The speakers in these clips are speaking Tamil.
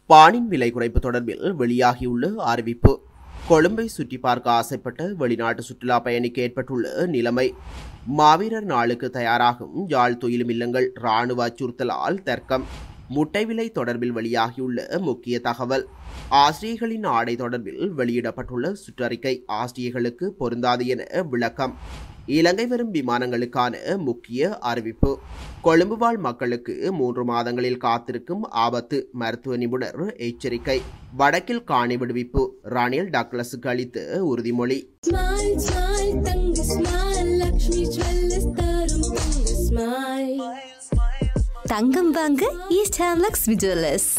பானின் விலை குறைப்பு தொடர்பில் வெளியாகியுள்ள அறிவிப்பு கொழும்பை சுற்றி பார்க்க ஆசைப்பட்ட வெளிநாட்டு சுற்றுலா பயணிக்கு ஏற்பட்டுள்ள நிலைமை மாவீரர் நாளுக்கு தயாராகும் யாழ் துயிலும் இல்லங்கள் இராணுவ அச்சுறுத்தலால் தர்க்கம் முட்டை விலை தொடர்பில் வெளியாகியுள்ள முக்கிய தகவல் ஆசிரியர்களின் ஆடை தொடர்பில் வெளியிடப்பட்டுள்ள சுற்றறிக்கை ஆசிரியர்களுக்கு பொருந்தாது என விளக்கம் இலங்கை வரும் விமானங்களுக்கான முக்கிய அறிவிப்பு கொழும்பு வாழ் மக்களுக்கு மூன்று மாதங்களில் காத்திருக்கும் ஆபத்து மருத்துவ நிபுணர் எச்சரிக்கை வடக்கில் காணி விடுவிப்பு ரணில் டக்ளஸுக்கு அளித்த உறுதிமொழி Smile, smile, தங்க smile, லக்ஷ்மி ஜுவல்லர்ஸ் தரும் தங்க smile. தங்கம் வாங்க ஈஸ்ட் ஹேம்லக்ஸ் விஜுவலர்ஸ்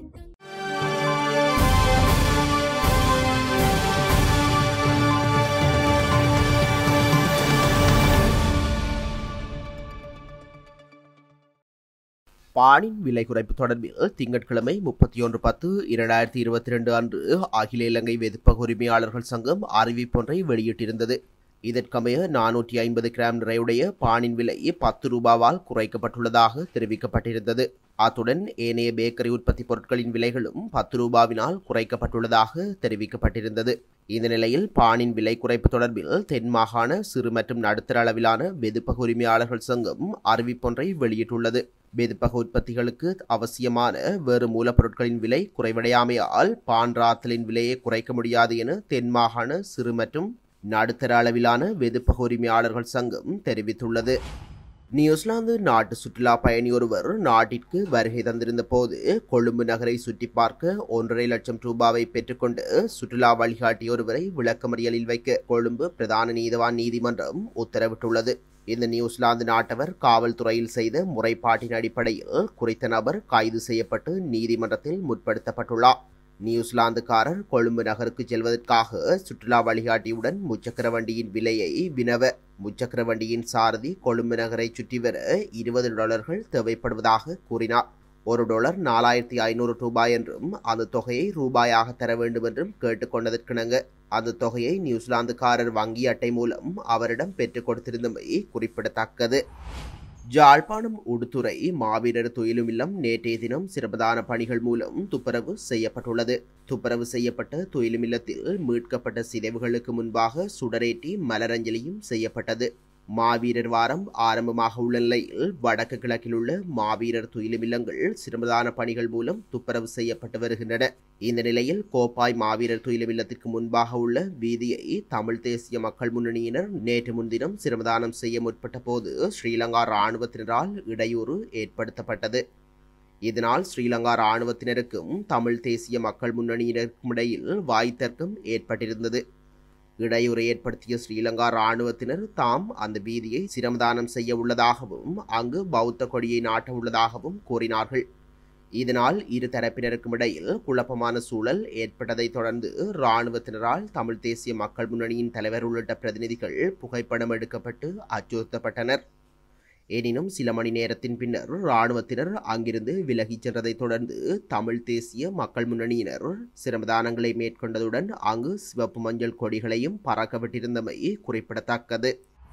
பானின் விலை குறைப்பு தொடர்பில் திங்கட்கிழமை முப்பத்தி ஒன்று பத்து இரண்டாயிரத்தி இருபத்தி ரெண்டு அன்று அகில இலங்கை வெதுப்பக உரிமையாளர்கள் சங்கம் அறிவிப்பொன்றை வெளியிட்டிருந்தது இதற்கமைய நானூற்றி ஐம்பது கிராம் நிறையுடைய பானின் விலை பத்து ரூபாவால் குறைக்கப்பட்டுள்ளதாக தெரிவிக்கப்பட்டிருந்தது அத்துடன் ஏனைய பேக்கரி உற்பத்தி பொருட்களின் விலைகளும் பத்து ரூபாவினால் குறைக்கப்பட்டுள்ளதாக தெரிவிக்கப்பட்டிருந்தது இந்த நிலையில் பானின் விலை குறைப்பு தொடர்பில் தென் மாகாண சிறு மற்றும் நடுத்தர அளவிலான வெதுப்பக உரிமையாளர்கள் சங்கம் அறிவிப்பொன்றை வெளியிட்டுள்ளது வெதுப்பக உற்பத்திகளுக்கு அவசியமான வேறு மூலப்பொருட்களின் விலை குறைவடையாமையால் பான் ராத்தலின் விலையை குறைக்க முடியாது என தென் மாகாண சிறு மற்றும் நடுத்தர அளவிலான வெதுப்பக உரிமையாளர்கள் சங்கம் தெரிவித்துள்ளது நியூசிலாந்து நாட்டு சுற்றுலா பயணி ஒருவர் நாட்டிற்கு வருகை தந்திருந்த போது கொழும்பு நகரை சுற்றி பார்க்க ஒன்றரை லட்சம் ரூபாவை பெற்றுக்கொண்டு சுற்றுலா வழிகாட்டி ஒருவரை விளக்கமறியலில் வைக்க கொழும்பு பிரதான நீதவான் நீதிமன்றம் உத்தரவிட்டுள்ளது இந்த நியூசிலாந்து நாட்டவர் காவல்துறையில் செய்த முறைப்பாட்டின் அடிப்படையில் குறித்த நபர் கைது செய்யப்பட்டு நீதிமன்றத்தில் முற்படுத்தப்பட்டுள்ளார் நியூசிலாந்துக்காரர் கொழும்பு நகருக்கு செல்வதற்காக சுற்றுலா வழிகாட்டியுடன் முச்சக்கர வண்டியின் விலையை வினவ முச்சக்கர வண்டியின் சாரதி கொழும்பு நகரை சுற்றி வர இருபது டாலர்கள் தேவைப்படுவதாக கூறினார் ஒரு டாலர் நாலாயிரத்தி ஐநூறு ரூபாய் என்றும் அந்த தொகையை ரூபாயாக தர வேண்டும் என்றும் கேட்டுக்கொண்டதற்கிணங்க அந்த தொகையை நியூசிலாந்துக்காரர் வங்கி அட்டை மூலம் அவரிடம் பெற்றுக் கொடுத்திருந்தமை குறிப்பிடத்தக்கது ஜாழ்ப்பாணம் உடுத்துறை மாவீரர் துயிலும் இல்லம் நேற்றைய தினம் சிறப்பதான பணிகள் மூலம் துப்புரவு செய்யப்பட்டுள்ளது துப்புரவு செய்யப்பட்ட துயிலும் இல்லத்தில் மீட்கப்பட்ட சிதைவுகளுக்கு முன்பாக சுடரேற்றி மலரஞ்சலியும் செய்யப்பட்டது மாவீரர் வாரம் ஆரம்பமாக உள்ள நிலையில் வடக்கு கிழக்கில் உள்ள மாவீரர் துயிலும் இல்லங்கள் சிறப்பதான பணிகள் மூலம் துப்புரவு செய்யப்பட்டு வருகின்றன இந்த நிலையில் கோப்பாய் மாவீரர் துயிலும் இல்லத்திற்கு முன்பாக உள்ள வீதியை தமிழ் தேசிய மக்கள் முன்னணியினர் நேற்று முன்தினம் சிரமதானம் செய்ய முற்பட்ட போது ஸ்ரீலங்கா இராணுவத்தினரால் இடையூறு ஏற்படுத்தப்பட்டது இதனால் ஸ்ரீலங்கா இராணுவத்தினருக்கும் தமிழ் தேசிய மக்கள் முன்னணியினருக்கும் இடையில் வாய்த்தர்க்கம் ஏற்பட்டிருந்தது இடையூறு ஏற்படுத்திய ஸ்ரீலங்கா இராணுவத்தினர் தாம் அந்த வீதியை சிரமதானம் செய்ய உள்ளதாகவும் அங்கு பௌத்த கொடியை நாட்ட உள்ளதாகவும் கூறினார்கள் இதனால் இரு தரப்பினருக்கும் இடையில் குழப்பமான சூழல் ஏற்பட்டதைத் தொடர்ந்து இராணுவத்தினரால் தமிழ் தேசிய மக்கள் முன்னணியின் தலைவர் உள்ளிட்ட பிரதிநிதிகள் புகைப்படம் எடுக்கப்பட்டு அச்சுறுத்தப்பட்டனர் எனினும் சில மணி நேரத்தின் பின்னர் இராணுவத்தினர் அங்கிருந்து விலகிச் சென்றதைத் தொடர்ந்து தமிழ் தேசிய மக்கள் முன்னணியினர் சிரமதானங்களை மேற்கொண்டதுடன் அங்கு சிவப்பு மஞ்சள் கொடிகளையும் பறக்கவிட்டிருந்தமை குறிப்பிடத்தக்கது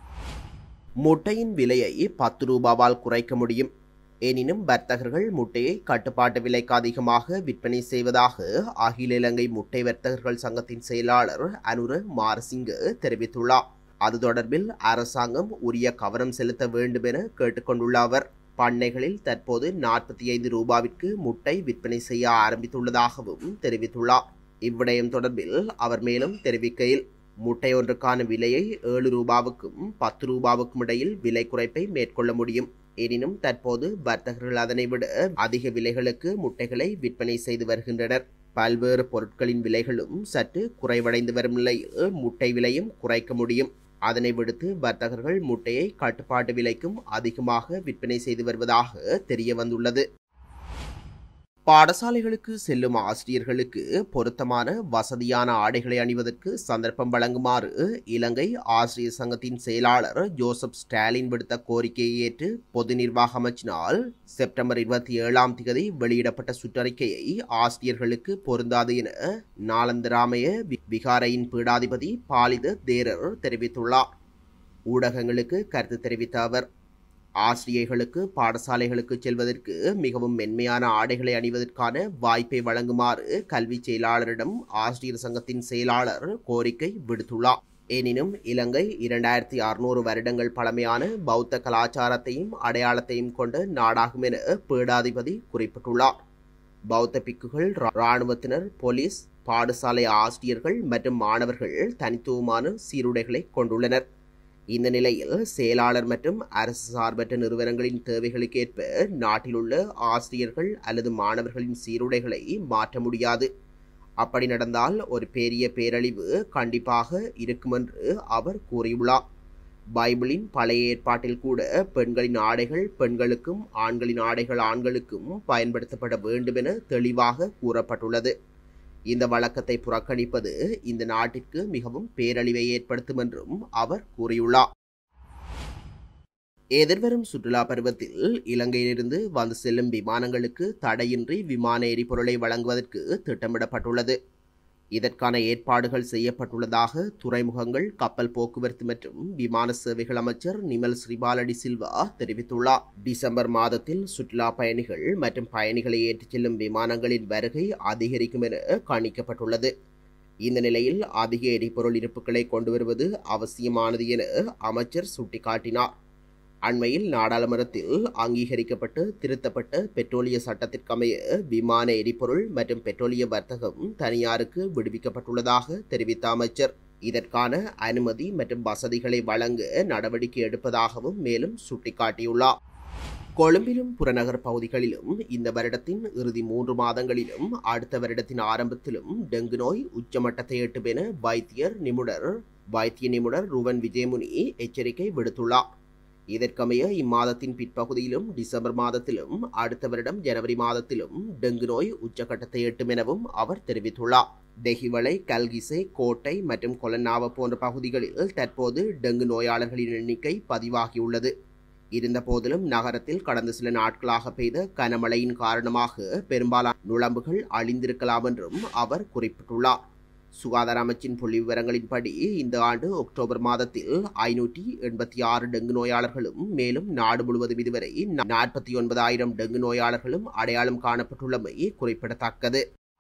முட்டையின் விலையை பத்து ரூபாவால் குறைக்க முடியும் எனினும் வர்த்தகர்கள் முட்டையை கட்டுப்பாட்டு விலைக்கு அதிகமாக விற்பனை செய்வதாக அகில இலங்கை முட்டை வர்த்தகர்கள் சங்கத்தின் செயலாளர் அனுர மாரசிங்க தெரிவித்துள்ளார் அது தொடர்பில் அரசாங்கம் உரிய கவனம் செலுத்த வேண்டும் என கேட்டுக்கொண்டுள்ள அவர் பண்ணைகளில் தற்போது நாற்பத்தி ஐந்து ரூபாவிற்கு முட்டை விற்பனை செய்ய ஆரம்பித்துள்ளதாகவும் தெரிவித்துள்ளார் இவ்விடயம் தொடர்பில் அவர் மேலும் தெரிவிக்கையில் முட்டை ஒன்றுக்கான விலையை ஏழு ரூபாவுக்கும் பத்து ரூபாவுக்கும் இடையில் விலை குறைப்பை மேற்கொள்ள முடியும் எனினும் தற்போது வர்த்தகர்கள் அதனை விட அதிக விலைகளுக்கு முட்டைகளை விற்பனை செய்து வருகின்றனர் பல்வேறு பொருட்களின் விலைகளும் சற்று குறைவடைந்து வரும் நிலையில் முட்டை விலையும் குறைக்க முடியும் அதனை விடுத்து வர்த்தகர்கள் முட்டையை கட்டுப்பாட்டு விலைக்கும் அதிகமாக விற்பனை செய்து வருவதாக தெரிய வந்துள்ளது பாடசாலைகளுக்கு செல்லும் ஆசிரியர்களுக்கு பொருத்தமான வசதியான ஆடைகளை அணிவதற்கு சந்தர்ப்பம் வழங்குமாறு இலங்கை ஆசிரியர் சங்கத்தின் செயலாளர் ஜோசப் ஸ்டாலின் விடுத்த கோரிக்கையை ஏற்று பொது நிர்வாக அமைச்சினால் செப்டம்பர் இருபத்தி ஏழாம் தேதி வெளியிடப்பட்ட சுற்றறிக்கையை ஆசிரியர்களுக்கு பொருந்தாது என நாளந்தராமய விகாரையின் பீடாதிபதி பாலித தேரர் தெரிவித்துள்ளார் ஊடகங்களுக்கு கருத்து தெரிவித்த அவர் ஆசிரியர்களுக்கு பாடசாலைகளுக்கு செல்வதற்கு மிகவும் மென்மையான ஆடைகளை அணிவதற்கான வாய்ப்பை வழங்குமாறு கல்வி செயலாளரிடம் ஆசிரியர் சங்கத்தின் செயலாளர் கோரிக்கை விடுத்துள்ளார் எனினும் இலங்கை இரண்டாயிரத்தி அறுநூறு வருடங்கள் பழமையான பௌத்த கலாச்சாரத்தையும் அடையாளத்தையும் கொண்ட நாடாகும் என பீடாதிபதி குறிப்பிட்டுள்ளார் பௌத்த பிக்குகள் இராணுவத்தினர் போலீஸ் பாடசாலை ஆசிரியர்கள் மற்றும் மாணவர்கள் தனித்துவமான சீருடைகளை கொண்டுள்ளனர் இந்த நிலையில் செயலாளர் மற்றும் அரசு சார்பற்ற நிறுவனங்களின் தேவைகளுக்கேற்ப நாட்டில் உள்ள ஆசிரியர்கள் அல்லது மாணவர்களின் சீருடைகளை மாற்ற முடியாது அப்படி நடந்தால் ஒரு பெரிய பேரழிவு கண்டிப்பாக இருக்கும் என்று அவர் கூறியுள்ளார் பைபிளின் பழைய ஏற்பாட்டில் கூட பெண்களின் ஆடைகள் பெண்களுக்கும் ஆண்களின் ஆடைகள் ஆண்களுக்கும் பயன்படுத்தப்பட வேண்டும் என தெளிவாக கூறப்பட்டுள்ளது இந்த வழக்கத்தை புறக்கணிப்பது இந்த நாட்டிற்கு மிகவும் பேரழிவை ஏற்படுத்தும் என்றும் அவர் கூறியுள்ளார் எதிர்வரும் சுற்றுலா பருவத்தில் இலங்கையிலிருந்து வந்து செல்லும் விமானங்களுக்கு தடையின்றி விமான எரிபொருளை வழங்குவதற்கு திட்டமிடப்பட்டுள்ளது இதற்கான ஏற்பாடுகள் செய்யப்பட்டுள்ளதாக துறைமுகங்கள் கப்பல் போக்குவரத்து மற்றும் விமான சேவைகள் அமைச்சர் நிமல் ஸ்ரீபாலடி சில்வா தெரிவித்துள்ளார் டிசம்பர் மாதத்தில் சுற்றுலா பயணிகள் மற்றும் பயணிகளை ஏற்றிச் செல்லும் விமானங்களின் வருகை அதிகரிக்கும் என கணிக்கப்பட்டுள்ளது இந்த நிலையில் அதிக எரிபொருள் இருப்புகளை கொண்டு வருவது அவசியமானது என அமைச்சர் சுட்டிக்காட்டினார் அண்மையில் நாடாளுமன்றத்தில் அங்கீகரிக்கப்பட்டு திருத்தப்பட்ட பெட்ரோலிய சட்டத்திற்கமைய விமான எரிபொருள் மற்றும் பெட்ரோலிய வர்த்தகம் தனியாருக்கு விடுவிக்கப்பட்டுள்ளதாக தெரிவித்த அமைச்சர் இதற்கான அனுமதி மற்றும் வசதிகளை வழங்க நடவடிக்கை எடுப்பதாகவும் மேலும் சுட்டிக்காட்டியுள்ளார் கொழும்பிலும் புறநகர் பகுதிகளிலும் இந்த வருடத்தின் இறுதி மூன்று மாதங்களிலும் அடுத்த வருடத்தின் ஆரம்பத்திலும் டெங்கு நோய் உச்சமட்டத்தை எட்டும் என வைத்தியர் நிபுணர் வைத்திய நிபுணர் ருவன் விஜயமுனி எச்சரிக்கை விடுத்துள்ளார் இதற்கமைய இம்மாதத்தின் பிற்பகுதியிலும் டிசம்பர் மாதத்திலும் அடுத்த வருடம் ஜனவரி மாதத்திலும் டெங்கு நோய் உச்சகட்டத்தை எட்டும் எனவும் அவர் தெரிவித்துள்ளார் டெஹிவளை கல்கிசை கோட்டை மற்றும் கொலன்னாவ போன்ற பகுதிகளில் தற்போது டெங்கு நோயாளர்களின் எண்ணிக்கை பதிவாகியுள்ளது இருந்த போதிலும் நகரத்தில் கடந்த சில நாட்களாக பெய்த கனமழையின் காரணமாக பெரும்பாலான நுழம்புகள் அழிந்திருக்கலாம் என்றும் அவர் குறிப்பிட்டுள்ளார் சுகாதார அமைச்சின் புள்ளி விவரங்களின்படி இந்த ஆண்டு அக்டோபர் மாதத்தில் ஐநூற்றி எண்பத்தி ஆறு டெங்கு நோயாளர்களும் மேலும் நாடு முழுவதும் இதுவரை நாற்பத்தி ஒன்பதாயிரம் டெங்கு நோயாளர்களும் அடையாளம் காணப்பட்டுள்ளமை குறிப்பிடத்தக்கது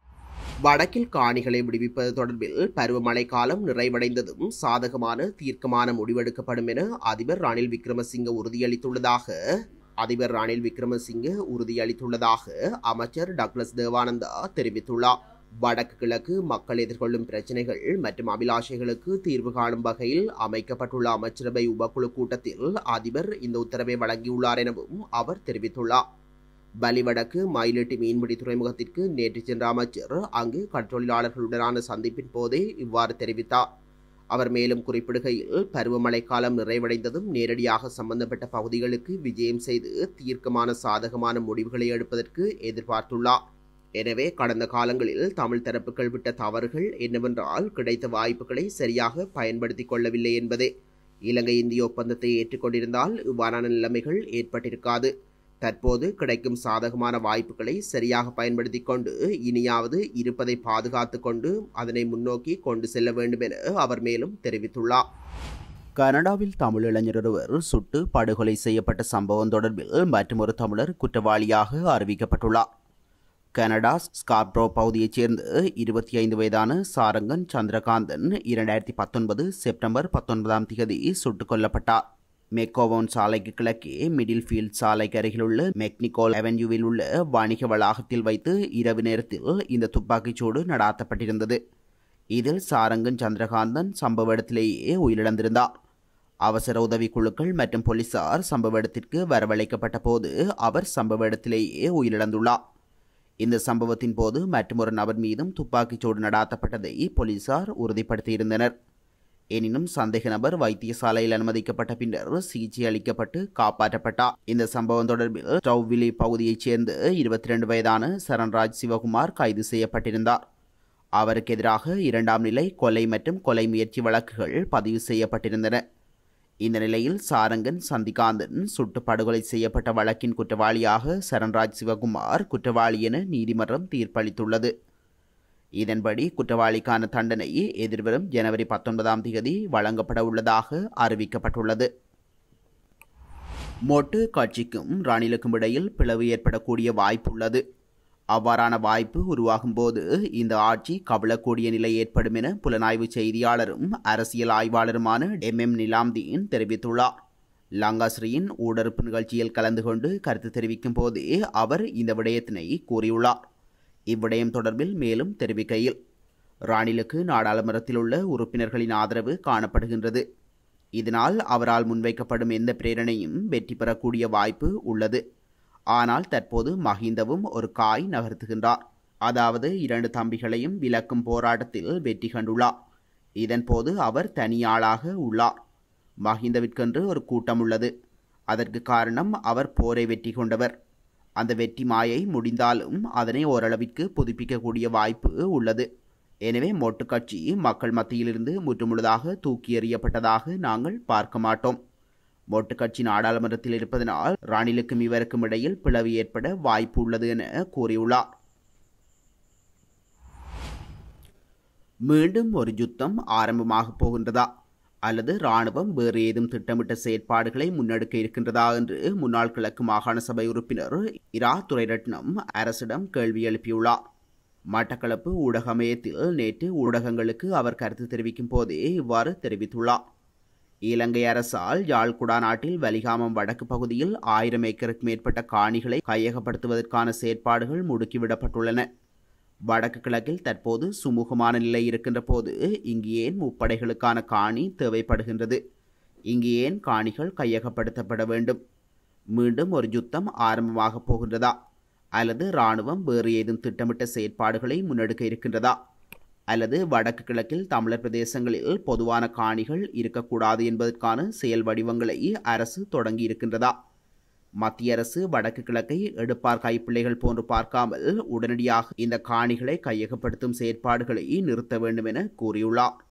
வடக்கில் காணிகளை விடுவிப்பது தொடர்பில் பருவமழை காலம் நிறைவடைந்ததும் சாதகமான தீர்க்கமான முடிவெடுக்கப்படும் என அதிபர் ரணில் விக்ரமசிங்க உறுதியளித்துள்ளதாக அதிபர் ரணில் விக்ரமசிங்க உறுதியளித்துள்ளதாக அமைச்சர் டக்ளஸ் தேவானந்தா தெரிவித்துள்ளார் வடக்கு கிழக்கு மக்கள் எதிர்கொள்ளும் பிரச்சினைகள் மற்றும் அபிலாஷைகளுக்கு தீர்வு காணும் வகையில் அமைக்கப்பட்டுள்ள அமைச்சரவை உபக்குழு கூட்டத்தில் அதிபர் இந்த உத்தரவை வழங்கியுள்ளார் எனவும் அவர் தெரிவித்துள்ளார் பலிவடக்கு மயிலட்டி மீன்பிடி துறைமுகத்திற்கு நேற்று சென்ற அமைச்சர் அங்கு கடற்றொழிலாளர்களுடனான சந்திப்பின் போதே இவ்வாறு தெரிவித்தார் அவர் மேலும் குறிப்பிடுகையில் பருவமழை காலம் நிறைவடைந்ததும் நேரடியாக சம்பந்தப்பட்ட பகுதிகளுக்கு விஜயம் செய்து தீர்க்கமான சாதகமான முடிவுகளை எடுப்பதற்கு எதிர்பார்த்துள்ளார் எனவே கடந்த காலங்களில் தமிழ் தரப்புகள் விட்ட தவறுகள் என்னவென்றால் கிடைத்த வாய்ப்புகளை சரியாக பயன்படுத்திக் கொள்ளவில்லை என்பதே இலங்கை இந்திய ஒப்பந்தத்தை ஏற்றுக்கொண்டிருந்தால் இவ்வாறான நிலைமைகள் ஏற்பட்டிருக்காது தற்போது கிடைக்கும் சாதகமான வாய்ப்புகளை சரியாக பயன்படுத்தி கொண்டு இனியாவது இருப்பதை பாதுகாத்து கொண்டு அதனை முன்னோக்கி கொண்டு செல்ல வேண்டும் என அவர் மேலும் தெரிவித்துள்ளார் கனடாவில் தமிழ் இளைஞர் ஒருவர் சுட்டு படுகொலை செய்யப்பட்ட சம்பவம் தொடர்பில் மற்றொரு தமிழர் குற்றவாளியாக அறிவிக்கப்பட்டுள்ளார் கனடா ஸ்கார்ப்ரோ பகுதியைச் சேர்ந்த இருபத்தி ஐந்து வயதான சாரங்கன் சந்திரகாந்தன் இரண்டாயிரத்தி பத்தொன்பது செப்டம்பர் பத்தொன்பதாம் தேதி சுட்டுக் கொல்லப்பட்டார் மெக்கோவோன் சாலைக்கு கிழக்கே மிடில் ஃபீல்ட் சாலைக்கு அருகிலுள்ள மெக்னிகோல் அவென்யூவில் உள்ள வணிக வளாகத்தில் வைத்து இரவு நேரத்தில் இந்த துப்பாக்கிச்சூடு நடாத்தப்பட்டிருந்தது இதில் சாரங்கன் சந்திரகாந்தன் சம்பவ இடத்திலேயே உயிரிழந்திருந்தார் அவசர உதவி குழுக்கள் மற்றும் போலீசார் சம்பவ இடத்திற்கு வரவழைக்கப்பட்ட போது அவர் சம்பவ இடத்திலேயே உயிரிழந்துள்ளார் இந்த சம்பவத்தின் போது மற்றொரு நபர் மீதும் துப்பாக்கிச்சூடு நடாத்தப்பட்டதை போலீசார் உறுதிப்படுத்தியிருந்தனர் எனினும் சந்தேக நபர் வைத்தியசாலையில் அனுமதிக்கப்பட்ட பின்னர் சிகிச்சை அளிக்கப்பட்டு காப்பாற்றப்பட்டார் இந்த சம்பவம் தொடர்பில் டவுவிலி பகுதியைச் சேர்ந்த இருபத்தி ரெண்டு வயதான சரண்ராஜ் சிவகுமார் கைது செய்யப்பட்டிருந்தார் அவருக்கு எதிராக இரண்டாம் நிலை கொலை மற்றும் கொலை முயற்சி வழக்குகள் பதிவு செய்யப்பட்டிருந்தன இந்த நிலையில் சாரங்கன் சந்திகாந்தன் சுட்டு படுகொலை செய்யப்பட்ட வழக்கின் குற்றவாளியாக சரண்ராஜ் சிவகுமார் குற்றவாளி என நீதிமன்றம் தீர்ப்பளித்துள்ளது இதன்படி குற்றவாளிக்கான தண்டனை எதிர்வரும் ஜனவரி பத்தொன்பதாம் தேதி வழங்கப்பட உள்ளதாக அறிவிக்கப்பட்டுள்ளது மொட்டு கட்சிக்கும் ரணிலுக்கும் இடையில் பிளவு ஏற்படக்கூடிய வாய்ப்புள்ளது அவ்வாறான வாய்ப்பு உருவாகும் போது இந்த ஆட்சி கவிழக்கூடிய நிலை ஏற்படும் என புலனாய்வு செய்தியாளரும் அரசியல் ஆய்வாளருமான எம் எம் நிலாம்தீன் தெரிவித்துள்ளார் லங்காஸ்ரீயின் ஊடறுப்பு நிகழ்ச்சியில் கலந்து கொண்டு கருத்து தெரிவிக்கும் போதே அவர் இந்த விடயத்தினை கூறியுள்ளார் இவ்விடயம் தொடர்பில் மேலும் தெரிவிக்கையில் ராணிலுக்கு நாடாளுமன்றத்தில் உள்ள உறுப்பினர்களின் ஆதரவு காணப்படுகின்றது இதனால் அவரால் முன்வைக்கப்படும் எந்த பிரேரணையும் வெற்றி பெறக்கூடிய வாய்ப்பு உள்ளது ஆனால் தற்போது மஹிந்தவும் ஒரு காய் நகர்த்துகின்றார் அதாவது இரண்டு தம்பிகளையும் விலக்கும் போராட்டத்தில் வெற்றி கண்டுள்ளார் இதன்போது அவர் தனியாளாக உள்ளார் மஹிந்தவிற்கென்று ஒரு கூட்டம் உள்ளது அதற்கு காரணம் அவர் போரை வெற்றி கொண்டவர் அந்த வெற்றி மாயை முடிந்தாலும் அதனை ஓரளவிற்கு புதுப்பிக்கக்கூடிய வாய்ப்பு உள்ளது எனவே மொட்டு கட்சி மக்கள் மத்தியிலிருந்து முற்றுமுழுதாக தூக்கி எறியப்பட்டதாக நாங்கள் பார்க்க மாட்டோம் மொட்டு கட்சி நாடாளுமன்றத்தில் இருப்பதனால் ரணிலுக்கும் இவருக்கும் இடையில் பிளவு ஏற்பட வாய்ப்பு உள்ளது என கூறியுள்ளார் மீண்டும் ஒரு யுத்தம் ஆரம்பமாக போகின்றதா அல்லது இராணுவம் வேறு ஏதும் திட்டமிட்ட செயற்பாடுகளை முன்னெடுக்க இருக்கின்றதா என்று முன்னாள் கிழக்கு மாகாண சபை உறுப்பினர் இரா துரைரட்னம் அரசிடம் கேள்வி எழுப்பியுள்ளார் மட்டக்களப்பு ஊடக மையத்தில் நேற்று ஊடகங்களுக்கு அவர் கருத்து தெரிவிக்கும் போதே இவ்வாறு தெரிவித்துள்ளார் இலங்கை அரசால் யாழ்குடா நாட்டில் வலிகாமம் வடக்கு பகுதியில் ஆயிரம் ஏக்கருக்கு மேற்பட்ட காணிகளை கையகப்படுத்துவதற்கான செயற்பாடுகள் முடுக்கிவிடப்பட்டுள்ளன வடக்கு கிழக்கில் தற்போது சுமூகமான நிலை இருக்கின்ற போது இங்கு ஏன் முப்படைகளுக்கான காணி தேவைப்படுகின்றது இங்கு ஏன் காணிகள் கையகப்படுத்தப்பட வேண்டும் மீண்டும் ஒரு யுத்தம் ஆரம்பமாக போகின்றதா அல்லது இராணுவம் வேறு ஏதும் திட்டமிட்ட செயற்பாடுகளை முன்னெடுக்க இருக்கின்றதா அல்லது வடக்கு கிழக்கில் தமிழர் பிரதேசங்களில் பொதுவான காணிகள் இருக்கக்கூடாது என்பதற்கான செயல் வடிவங்களை அரசு தொடங்கி இருக்கின்றதா மத்திய அரசு வடக்கு கிழக்கை எடுப்பார் கைப்பிள்ளைகள் போன்று பார்க்காமல் உடனடியாக இந்த காணிகளை கையகப்படுத்தும் செயற்பாடுகளை நிறுத்த வேண்டும் என கூறியுள்ளார்